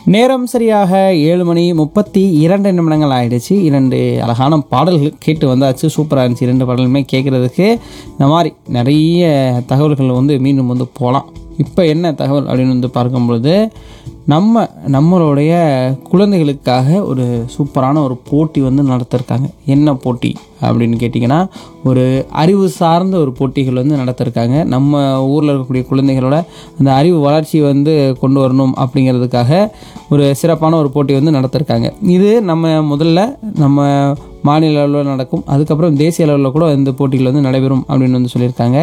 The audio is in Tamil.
நேரம் சரியாக ஏழு மணி முப்பத்தி இரண்டு நிமிடங்கள் ஆயிடுச்சு இரண்டு அழகான பாடல்கள் கேட்டு வந்தாச்சு சூப்பராக இருந்துச்சு இரண்டு பாடலுமே கேட்குறதுக்கு இந்த மாதிரி நிறைய தகவல்கள் வந்து மீண்டும் வந்து போகலாம் இப்போ என்ன தகவல் அப்படின்னு வந்து பார்க்கும்பொழுது நம்ம நம்மளுடைய குழந்தைகளுக்காக ஒரு சூப்பரான ஒரு போட்டி வந்து நடத்திருக்காங்க என்ன போட்டி அப்படின்னு கேட்டிங்கன்னா ஒரு அறிவு சார்ந்த ஒரு போட்டிகள் வந்து நடத்திருக்காங்க நம்ம ஊரில் இருக்கக்கூடிய குழந்தைகளோட அந்த அறிவு வளர்ச்சி வந்து கொண்டு வரணும் அப்படிங்கிறதுக்காக ஒரு சிறப்பான ஒரு போட்டி வந்து நடத்திருக்காங்க இது நம்ம முதல்ல நம்ம மாநில அளவில் நடக்கும் அதுக்கப்புறம் தேசிய அளவில் கூட இந்த போட்டிகள் வந்து நடைபெறும் அப்படின்னு வந்து சொல்லியிருக்காங்க